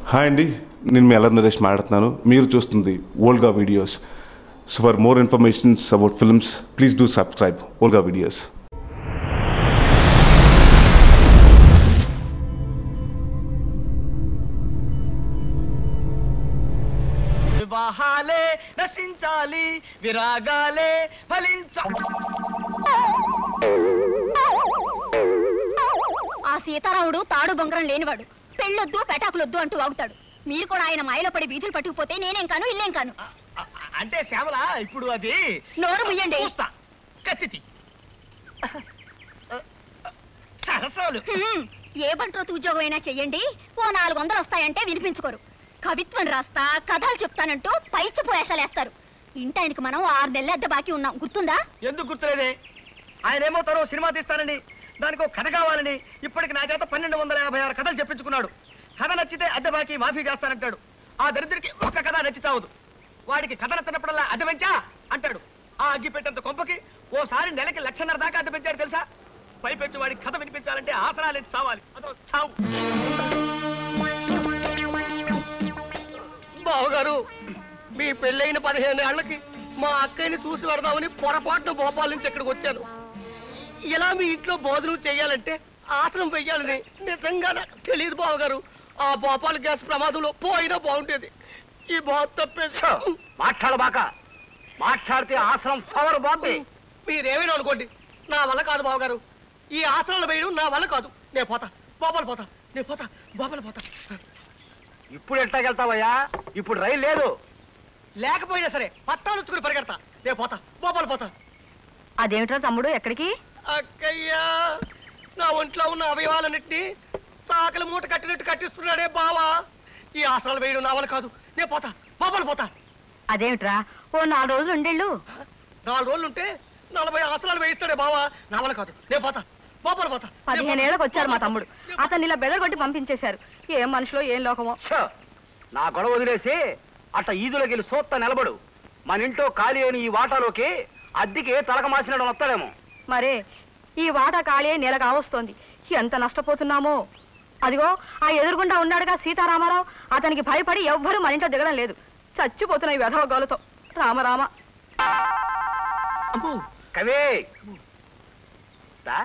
Hi అండి నేను మీ అల్లరి నరేష్ మాట్లాడుతున్నాను మీరు చూస్తుంది Olga videos so for more informations about films please do subscribe Olga videos వివాహాలే నశించాలి విరాగాలే ఫలించ ఆ సీతారాముడు తాడు బొంగరం లేనివాడు పెళ్ళొద్దు పెటాకులొద్దు అంటూ వాగుతాడు మీరు కూడా ఆయన మాయలో పడి బీతులు పట్టుకుపోతే నేనేం కాను ఇల్లేం కాను అ- అంటే శ్యామల ఇప్పుడు అది నోరు ముయ్యండి చూస్తా కత్తితి సరసాలు హ్మ్, ఏ బంట్రోతు ఉద్యోగం అయినా చెయ్యండి ఓ నాలుగు వందలు వస్తాయంటే వినిపించుకోరు కవిత్వం రాస్తా కథలు చెప్తానంటూ పైచ్చి పోయేషాలేస్తారు ఇంటాయనకి మనం ఆరు నెలల అద్దె బాకీ ఉన్నాం గుర్తుందా ఎందుకు గుర్తులేదే ఆయన ఏమో తరో సినిమా తీస్తానని దానికి ఒక కథ కావాలని ఇప్పటికి నా చేత పన్నెండు వందల యాభై ఆరు కథలు చెప్పించుకున్నాడు కథ నచ్చితే అద్దె బాకీ మాఫీ చేస్తానంటాడు ఆ దరిద్రుడికి ఒక కథ నచ్చి చావదు వాడికి కథ నచ్చినప్పుడల్లా అద్దె పెంచా అంటాడు ఆ అగ్గి పెట్టేంత కొంపకి ఓసారి నెలకి లక్షన్నర దాకా అద్దె పెంచాడు తెలుసా పైపెచ్చి వాడికి కథ వినిపించాలంటే ఆసనాలు ఎత్తి చావాలి అదో చావు బావగారు మీ పెళ్ళైన పదిహేను ఏళ్లకి మా అక్కయ్యని చూసి పెడదామని పొరపాటున భోపాల్ నుంచి ఇక్కడికి వచ్చాను ఇలా మీ ఇంట్లో భోజనం చేయాలంటే ఆసనం వెయ్యాలని నిజంగా నాకు తెలియదు బావగారు ఆ భోపాల్ గ్యాస్ ప్రమాదంలో పోయినా బాగుండేది ఈ బాబు తప్పేసి మాట్లాడబాక మాట్లాడితే ఆశ్రమం పవర్ బాబీ మీరేమైనా అనుకోండి నా వల్ల కాదు బావగారు ఈ ఆసనాలు వేయడం నా వల్ల కాదు నేను పోతా బోపాలు పోతా నేను పోతా బోపాలు పోతా ఇప్పుడు ఎట్టాకెళ్తావయ్యా ఇప్పుడు రైలు లేదు లేకపోయినా సరే పట్టాలు వచ్చుకుని పరిగెడతా నేను పోతా బోపాలు పోతా అదేమిట్రా తమ్ముడు ఎక్కడికి అక్కయ్యా నా ఒంట్లో ఉన్న అవయవాలన్నింటినీ సాకలి మూట కట్టినట్టు కట్టిస్తున్నాడే బావా ఈ ఆసనాలు వేయడం నా వల్ల కాదు నేను పోతా బోపాలు పోతా అదేమిట్రా ఓ నాలుగు రోజులు ఉండేళ్ళు నాలుగు రోజులు ఉంటే నలభై ఆసనాలు వేయిస్తాడే బావా నా వల్ల కాదు నేను పోతా బోపాలు పోతా నేను పోతా. పదిహేనేళ్ళకి వచ్చారు మా తమ్ముడు నేను పోతా. అతన్ని ఇలా బెదరగొట్టి పంపించేశారు ఏం మనుషులో ఏం లోకమో ఛ! నా గొడవ వదిలేసి అట్ట ఈదులోకి వెళ్ళి సోత్త నిలబడు మన ఇంట్లో ఖాళీ అయిన ఈ వాటాలోకి అద్దెకి తలక మార్చినాడు వస్తాడేమో మరే ఈ వాటా ఖాళీ అయి నెల కావస్తోంది ఎంత నష్టపోతున్నామో అదిగో ఆ ఎదురుగుండా ఉన్నాడుగా సీతారామారావు అతనికి భయపడి ఎవ్వరూ మన ఇంట్లో దిగడం లేదు చచ్చిపోతున్నాయి వెధవ గోలతో రామరామ అమ్మో కవే దా.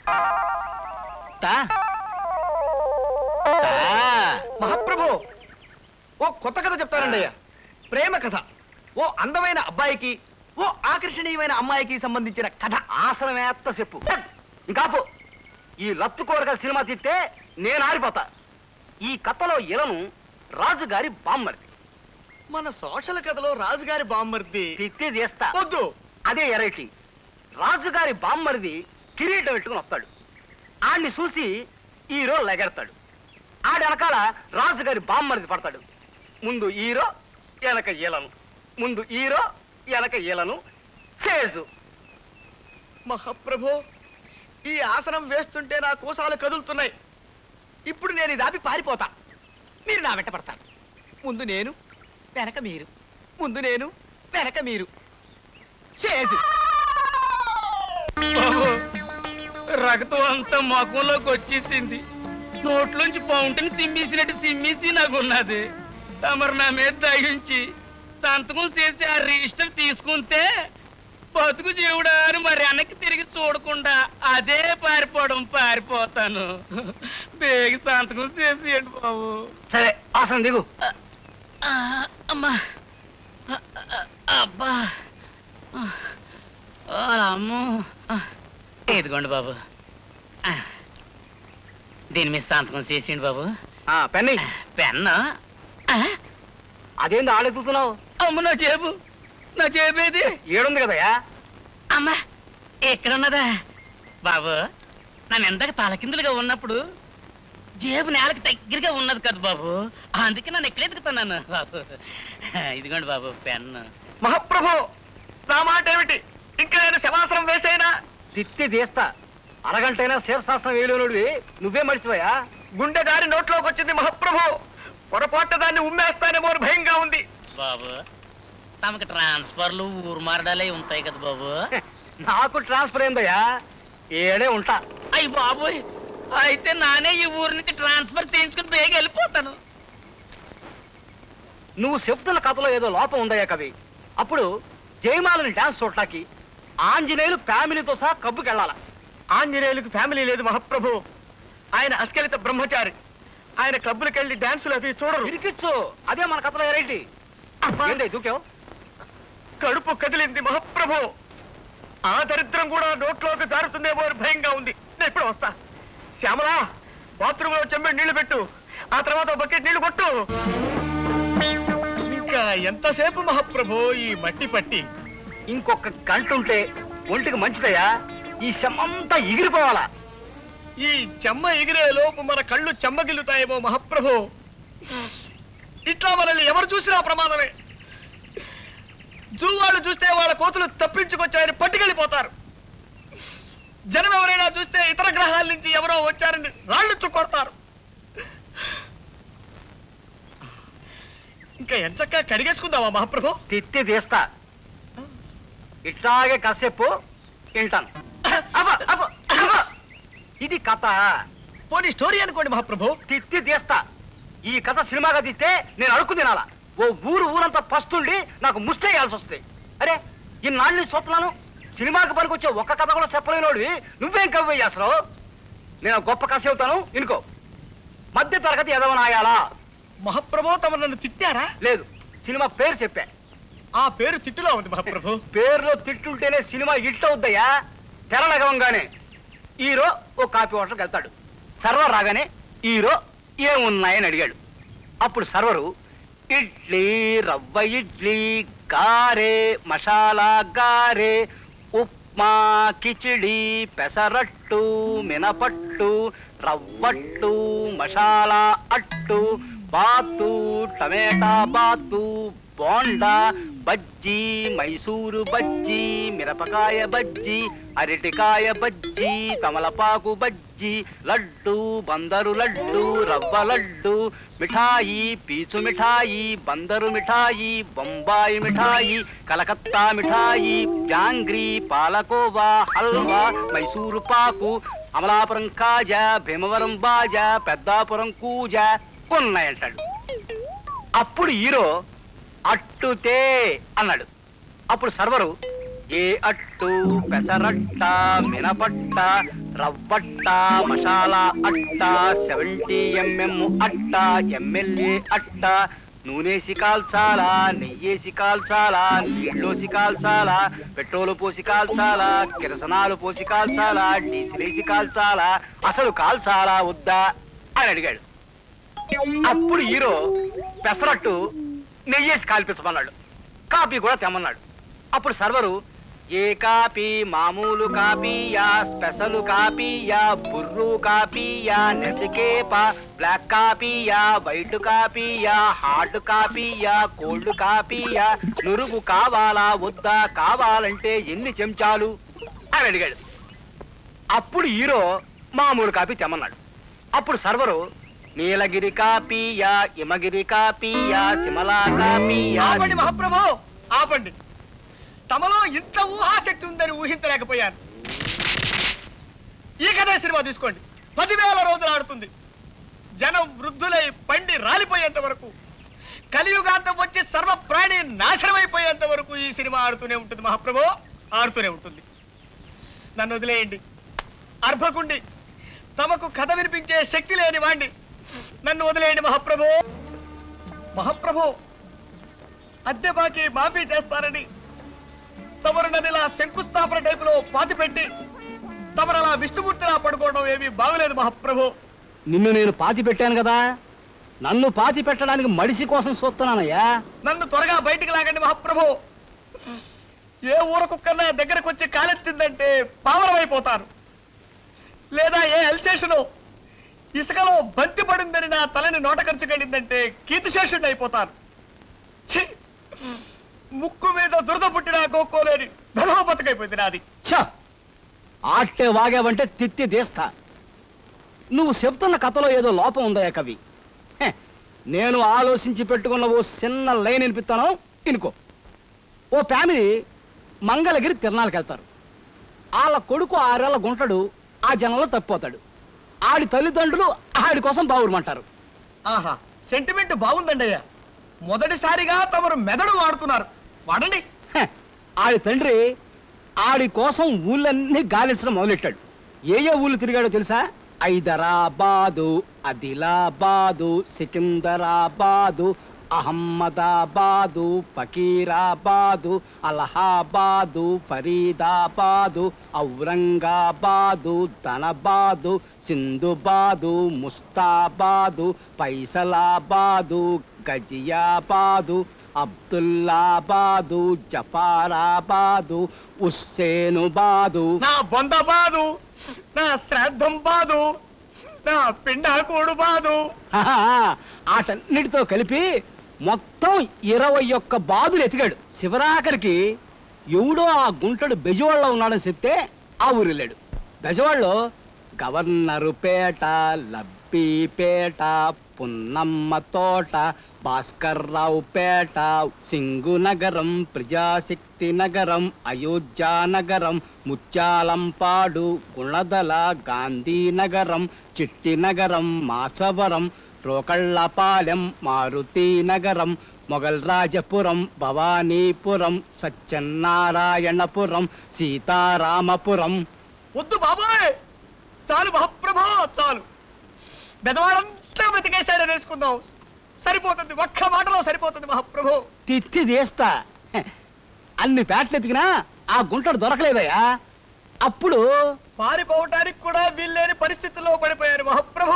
మహాప్రభు ఓ కొత్త కథ చెప్తానండి అయ్యా ప్రేమ కథ ఓ అందమైన అబ్బాయికి ఓ ఆకర్షణీయమైన అమ్మాయికి సంబంధించిన కథ ఆసనమేత్త చెప్పు ఇంకాపు ఈ లత్తు కోరగల సినిమా తిట్టే నేను ఆరిపోతా ఈ కథలో ఇలను రాజుగారి బామ్మర్ది మన సోషల్ కథలో రాజుగారి బామ్మర్ది తిట్టి తీస్తా వద్దు అదే ఎరైటీ రాజుగారి బామ్మరిది కిరీటం పెట్టుకుని వస్తాడు ఆడిని చూసి హీరో లెగెడతాడు ఆడి వెనకాల రాజుగారి బామ్మరిది పడతాడు ముందు హీరో వెనక ఈలను ముందు హీరో వెనక ఈలను చేజు మహాప్రభు ఈ ఆసనం వేస్తుంటే నా కోసాలు కదులుతున్నాయి ఇప్పుడు నేను ఇది ఆపి పారిపోతా మీరు నా వెంట పడతారు ముందు నేను వెనక మీరు ముందు నేను వెనక మీరు చేసి రక్తం అంతా మకంలోకి వచ్చేసింది నోట్లోంచి ఫౌంటైన్ సిమ్మేసినట్టు సిమ్మేసి నాకు ఉన్నది తమరు నా మీద దయించి సంతకం చేసి ఆ రిజిస్టర్ తీసుకుంటే బతుకు జీవుడా అని మరి వెనక్కి తిరిగి చూడకుండా అదే పారిపోవడం పారిపోతాను బేగి సంతకం చేసేయండి బాబు సరే ఆసనం దిగు ఆ, అమ్మా ఆ, ఆ, అబ్బా ఆ, ఓ అమ్మో ఆ, ఇదిగోండి బాబు ఆ, దీని మీద సంతకం చేసిండు బాబు ఆ, పెన్ని పెన్ను ఆ, అదేంది ఆడెత్తుతున్నావు అమ్మ నా జేబు నా జేబేది ఏడుంది కదయా అమ్మా ఎక్కడున్నదా బాబు నన్ను ఎందాక తలకిందులుగా ఉన్నప్పుడు జేబు నేలకి దగ్గరగా ఉన్నది కదా బాబు అందుకే నన్ను ఎక్కడ ఎదుగుతున్నాను బాబు ఇదిగోండి బాబు పెన్ను మహాప్రభు నా మాట ఏమిటి ఇంకా నేను శవాసనం వేసేనా తిత్తి తీస్తా అరగంటైనా శీర్షాసనం వేయలేనుడివి నువ్వే మర్చిపోయా గుండె దారి నోట్లోకి వచ్చింది మహాప్రభు పొరపాటు దాన్ని ఉమ్మేస్తానేమో అని భయంగా ఉంది బాబు తమకు ట్రాన్స్ఫర్లు ఊరు మారడాలే ఉంటాయి కదా బాబు నాకు ట్రాన్స్ఫర్ అయిందయ్యా ఏడే ఉంటా అయ్యి బాబోయ్ అయితే నానే ఈ ఊరు నుంచి ట్రాన్స్ఫర్ చేయించుకుని బేగ వెళ్ళిపోతాను నువ్వు చెప్తున్న కథలో ఏదో లోపం ఉందయ్యా కవి అప్పుడు జయమాలని డాన్స్ చూడటానికి ఆంజనేయులు ఫ్యామిలీతో సహా కబ్బుకెళ్ళాల ఆంజనేయులకు ఫ్యామిలీ లేదు మహాప్రభు ఆయన అస్కలిత బ్రహ్మచారి ఆయన క్లబ్బులకు వెళ్ళి డాన్సులు అవి చూడరు ఇరికిచ్చు అదే మన కథలో వెరైటీ ఏంటి దూకావు కడుపు కదిలింది మహాప్రభు ఆ దరిద్రం కూడా నోట్లోకి జారుతుందేమో అని భయంగా ఉంది నేను ఇప్పుడు వస్తా శ్యామలా బాత్రూమ్ లో చెమ్మె నీళ్లు పెట్టు ఆ తర్వాత ఒక బకెట్ నీళ్లు కొట్టు ఇంకా ఎంతసేపు మహాప్రభు ఈ మట్టి పట్టి ఇంకొక గంట ఉంటే ఒంటికి మంచిదయ్యా ఈ శమంతా ఎగిరిపోవాలా ఈ చెమ్మ ఎగిరే లోపు మన కళ్ళు చెమ్మగిల్లుతాయేమో మహాప్రభు ఇట్లా మనల్ని ఎవరు చూసినా ప్రమాదమే జూ వాళ్ళు చూస్తే వాళ్ళ కోతులు తప్పించుకొచ్చారని పట్టుకెళ్ళిపోతారు జనం ఎవరైనా చూస్తే ఇతర గ్రహాల నుంచి ఎవరో వచ్చారని రాళ్ళు చుక్కొడతారు ఇంకా ఎంచక్క కడిగేసుకుందామా మహాప్రభు తిత్తి తీస్తా ఇట్లాగే కాసేపు వింటాను అబ్బ, అబ్బ, అబ్బ. ఇది కథ పోనీ స్టోరీ అనుకోండి మహాప్రభు తిత్తి తీస్తా ఈ కథ సినిమాగా తీస్తే నేను అడుక్కు తినాలా ఓ ఊరు ఊరంతా పస్తుండి నాకు ముస్తేయాల్సి వస్తుంది అరే ఇన్నాళ్ళు నీ చూస్తున్నాను సినిమాకి పనికొచ్చే ఒక్క కథ కూడా చెప్పలేనోడివి నువ్వేం కవ్వే చేస్తావు నేను గొప్ప కథ చెబుతాను ఇనుకో మధ్య తరగతి ఎదవనాయాలా మహాప్రభు తమ నన్ను తిట్టారా లేదు సినిమా పేరు చెప్పా ఆ పేరు తిట్టులో ఉంది మహాప్రభు పేరులో తిట్టుంటేనే సినిమా హిట్ అవుద్దయ్యా తెరనగవంగానే హీరో ఓ కాఫీ హోటల్కి వెళ్తాడు సర్వర్ రాగానే హీరో ఏమున్నాయని అడిగాడు అప్పుడు సర్వరు ఇడ్లీ రవ్వ ఇడ్లీ గారే మసాలా గారే ఉప్మా కిచిడి పెసరట్టు మినపట్టు రవ్వట్టు మసాలా అట్టు బాతు టమేటా బాతు బోండా బజ్జీ మైసూరు బజ్జీ మిరపకాయ బజ్జీ అరటికాయ బజ్జీ తమలపాకు బజ్జీ లడ్డు బందరు లడ్డు రవ్వ లడ్డు మిఠాయి పీచు మిఠాయి బందరు మిఠాయి బొంబాయి మిఠాయి కలకత్తా మిఠాయి జాంగ్రీ పాలకోవా హల్వా మైసూరు పాకు అమలాపురం కాజా భీమవరం బాజా పెద్దాపురం కూజ ఉన్నాయంటాడు అప్పుడు హీరో అట్టుతే అన్నాడు అప్పుడు సర్వరు ఏ అట్టు పెసరట్ట మినపట్ట రవ్వట్ట మసాలా అట్ట సెవెంటీ ఎంఎం అట్ట ఎమ్మెల్యే అట్ట నూనెసి కాల్చాలా నెయ్యేసి కాల్చాలా నీళ్ళోసి కాల్చాలా పెట్రోలు పోసి కాల్చాలా కిరసనాలు పోసి కాల్చాలా డీజిలేసి కాల్చాలా అసలు కాల్చాలా వద్దా అని అడిగాడు అప్పుడు హీరో పెసరట్టు నెయ్యేసి కాల్పించమన్నాడు కాపీ కూడా తెమ్మన్నాడు అప్పుడు సర్వరు ఏ కాపీ మామూలు కాపీయా స్పెషల్ కాపీయా బుర్రు కాపీయా నెసికేప బ్లాక్ కాపీయా వైట్ కాపీయా హార్డ్ కాపీయా కోల్డ్ కాపీయా నురుగు కావాలా వద్దా కావాలంటే ఎన్ని చెంచాలు అని అడిగాడు అప్పుడు హీరో మామూలు కాపీ తెమ్మన్నాడు అప్పుడు సర్వరు నీలగిరి కాపీయా ఇమగిరి కాపీయా సిమలా కాపీయా ఆపండి మహాప్రభు ఆపండి తమలో ఇంత ఊహాశక్తి ఉందని ఊహించలేకపోయాను ఈ కథ సినిమా తీసుకోండి పదివేల రోజులు ఆడుతుంది జనం వృద్ధులై పండి రాలిపోయేంత వరకు కలియుగాంతం వచ్చి సర్వ ప్రాణి నాశనమైపోయేంత వరకు ఈ సినిమా ఆడుతూనే ఉంటుంది మహాప్రభు ఆడుతూనే ఉంటుంది నన్ను వదిలేయండి అర్భకుండి తమకు కథ వినిపించే శక్తి లేని వాణ్ణి నన్ను వదిలేయండి మహాప్రభు మహాప్రభు అద్దె బాకీ మాఫీ చేస్తారని తమరు నన్ను ఇలా శంకుస్థాపన టైపులో పాతి పెట్టి తమరు అలా విష్ణుమూర్తిలా పడుకోవడం ఏమీ బాగలేదు మహాప్రభు నిన్ను నేను పాతి పెట్టాను కదా నన్ను పాతి పెట్టడానికి మడిసి కోసం చూస్తున్నానయ్యా నన్ను త్వరగా బయటికి లాగండి మహాప్రభు ఏ ఊర కుక్కన్నా దగ్గరకు వచ్చి కాలెత్తిందంటే పావనమైపోతాను లేదా ఏ అల్సేషను ఇసుకలో బంతి పడిందని నా తలని నోట ఖర్చుకెళ్ళిందంటే కీర్తిశేషుడిని అయిపోతాను ఛీ! ముక్కు మీద దురద పుట్టినా గోక్కోలేని ధర్మ బతుకైపోయింది నాది ఛ! ఆట్టే వాగావంటే తిత్తి తీస్తా నువ్వు చెప్తున్న కథలో ఏదో లోపం ఉందయ్యా కవి హె, నేను ఆలోచించి పెట్టుకున్న ఓ చిన్న లైన్ వినిపిస్తాను ఇనుకో ఓ ఫ్యామిలీ మంగళగిరి తిరణాలకు వెళ్తారు వాళ్ళ కొడుకు ఆరేళ్ల గుంటడు ఆ జనంలో తప్పిపోతాడు ఆడి తల్లిదండ్రులు ఆడి కోసం బావురమంటారు ఆహా సెంటిమెంట్ బాగుందండి అయ్యా మొదటిసారిగా తమరు మెదడు వాడుతున్నారు వాడండి హ, ఆడి తండ్రి ఆడి కోసం ఊళ్ళన్నీ గాలించడం మొదలెట్టాడు ఏ ఏ ఊళ్ళు తిరిగాడో తెలుసా హైదరాబాదు ఆదిలాబాదు సికిందరాబాదు అహమ్మదాబాదు ఫకీరాబాదు అలహాబాదు ఫరీదాబాదు ఔరంగాబాదు ధనబాదు సింధుబాదు ముస్తాబాదు పైసలాబాదు గజియాబాదు అబ్దుల్లాబాదు జఫారాబాదు ఉస్సేనుబాదు నా బొంద బాదు నా శ్రాద్ధం బాదు నా పిండాకోడు బాదు ఆహా, ఆటన్నిటితో కలిపి మొత్తం ఇరవై ఒక్క బాదులు ఎతికాడు శివరాఖరికి ఎవడో ఆ గుంటడు బెజవాడలో ఉన్నాడని చెప్తే ఆ ఊరు వెళ్ళాడు బెజవాడలో గవర్నరు పేట లబ్బీపేట పున్నమ్మ తోట భాస్కర్రావు పేట సింగు నగరం ప్రజాశక్తి నగరం అయోధ్య నగరం ముత్యాలంపాడు గుణదల గాంధీ నగరం చిట్టి నగరం మాసవరం రోకళ్ళపాలెం మారుతి నగరం మొఘల్ రాజపురం భవానీపురం సత్యనారాయణపురం సీతారామపురం వద్దు బాబోయ్ చాలు మహాప్రభో చాలు బెదవాడంతా వెతికేశాడని వేసుకుందాం సరిపోతుంది ఒక్క మాటలో సరిపోతుంది మహాప్రభో తిత్తి తీస్తా హె, అన్ని పేటలు ఎతికినా ఆ గుంటడు దొరకలేదయ్యా అప్పుడు పారిపోవటానికి కూడా వీల్లేని పరిస్థితుల్లో పడిపోయారు మహాప్రభు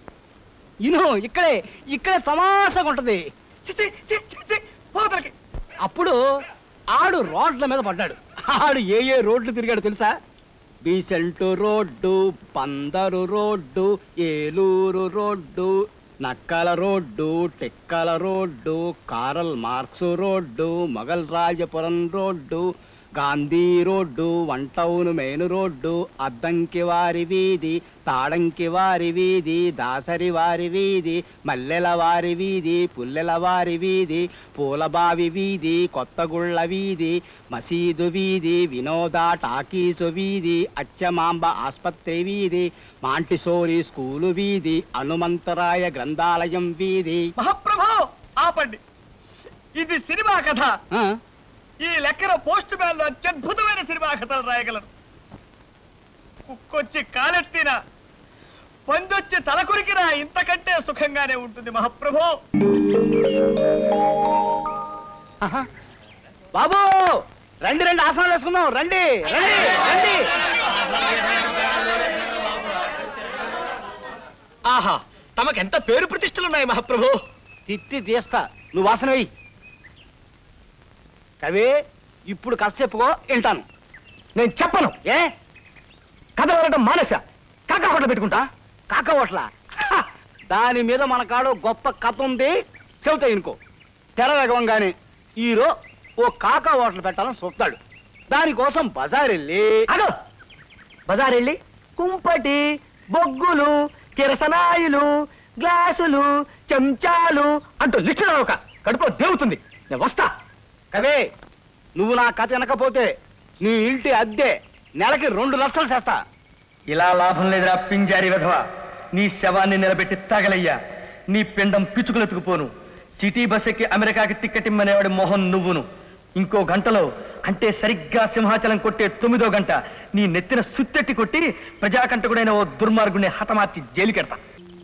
ఇను ఇక్కడే ఇక్కడే తమాషగా ఉంటది చిచి చి చి చి పోతలకి అప్పుడు ఆడు రోడ్ల మీద పడ్డాడు ఆడు ఏ ఏ రోడ్లు తిరిగాడు తెలుసా బీసెంటు రోడ్డు పందరు రోడ్డు ఏలూరు రోడ్డు నక్కల రోడ్డు టెక్కల road Karl Marx road Mughalrajapuram road Gandhi road one town main road Addanki వారి వీధి తాడంకి వారి వీధి దాసరి వారి వీధి మల్లెల వారి వీధి పుల్లెల వారి వీధి పూలబావి వీధి కొత్తగుళ్ళ వీధి మసీదు వీధి వినోద టాకీసు వీధి అచ్చమాంబ ఆస్పత్రి వీధి మాంటిసోరి స్కూలు వీధి హనుమంతరాయ గ్రంథాలయం వీధి మహాప్రభు ఆపండి ఇది సినిమా కథ ఆ, ఈ లెక్కన పోస్ట్ మ్యాన్ లో అత్యద్భుతమైన సినిమా కథలు రాయగలరు కుక్కొచ్చి కాలెత్తిన పందొచ్చి తలకురికినా ఇంతకంటే సుఖంగానే ఉంటుంది మహాప్రభు ఆహా. బాబు రండి రండి ఆసనాలు వేసుకుందాం రండి రండి రండి ఆహా తమకెంత పేరు ప్రతిష్టలున్నాయి మహాప్రభు తిత్తి తీస్తా నువ్వు వాసన వెయ్యి కవి ఇప్పుడు కథ చెప్పుకో వింటాను నేను చెప్పను ఏ కథ వినడం మానేసా కాకా హోటల్ పెట్టుకుంటా కాక ఓట్ల హ! దాని మీద మన కాడు గొప్ప కథ ఉంది చెబుతా ఇనుకో తెర వేగంగానే హీరో ఓ కాకా ఓట్లు పెట్టాలని చూస్తాడు దానికోసం బజార్ వెళ్ళి అదో బజార్ వెళ్ళి కుంపటి బొగ్గులు కిరసనాయిలు గ్లాసులు చెంచాలు అంటూ లిస్టు ఒక కడుపులో దేవుతుంది నేను వస్తా కవే నువ్వు నా కథ వినకపోతే నీ ఇంటి అద్దె నెలకి రెండు లక్షలు చేస్తా ఇలా లాభం లేదురా పింజారి విధవ నీ శవాన్ని నిలబెట్టి తగలయ్యా నీ పిండం పిచ్చుకులెత్తుకుపోను సిటీ బస్ ఎక్కి అమెరికాకి టిక్కెట్ ఇమ్మనేవాడి మొహం నువ్వును ఇంకో గంటలో అంటే సరిగ్గా సింహాచలం కొట్టే తొమ్మిదో గంట నీ నెత్తిన సుత్తెట్టి కొట్టి ప్రజాకంటకుడైన ఓ దుర్మార్గుని హతమార్చి జైలుకెడతా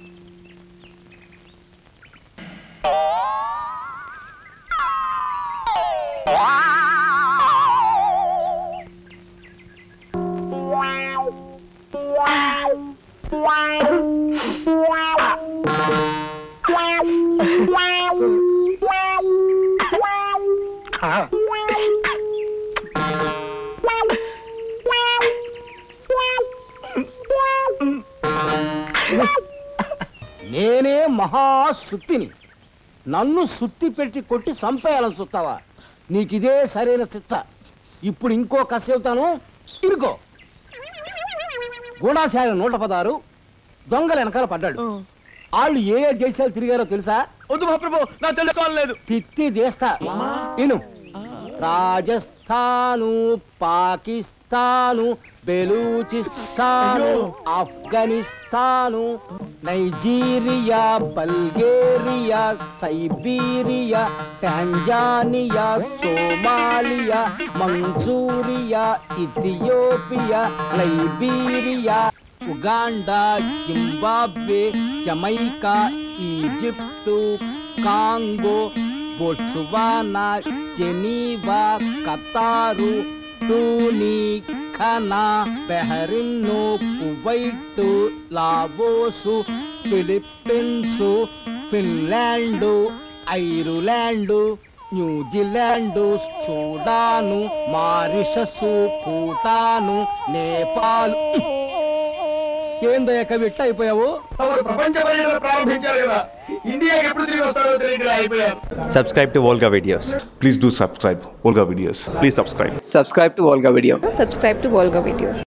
నేనే మహా సుత్తిని నన్ను సుత్తి పెట్టి కొట్టి చంపేయాలని చూస్తావా నీకిదే సరైన చిచ్చ ఇప్పుడు ఇంకో కథ చెబుతాను ఇరుకో గూఢాచార్య నూట పదారు దొంగల వెనకాల పడ్డాడు వాళ్ళు ఏ ఏ దేశాలు తిరిగారో తెలుసా వద్దు మహాప్రభు నా తెలుసుకోలేదు తిత్తి దేస్తా ఇను Rajasthan Pakistan Baluchistan Afghanistan Nigeria Bulgaria Siberia Tanzania Somalia Manchuria Ethiopia Liberia Uganda Zimbabwe Jamaica Egypt Congo Botswana Geneva Qatar Tuni Ghana Bahrain Kuwait Laos Philippines Finland Ireland New Zealand Sudan Mauritius Bhutan Nepal ఏందయ్య కవి ఇట్ట అయిపోయావు తమరు ప్రపంచ పర్యటన ప్రారంభించారు కదా ఇండియాకి ఎప్పుడు తిరిగి వస్తారో తెలియక అయిపోయారు subscribe to Volga videos. Please do subscribe Olga Videos. Please subscribe. subscribe to Volga Video. subscribe to Volga videos.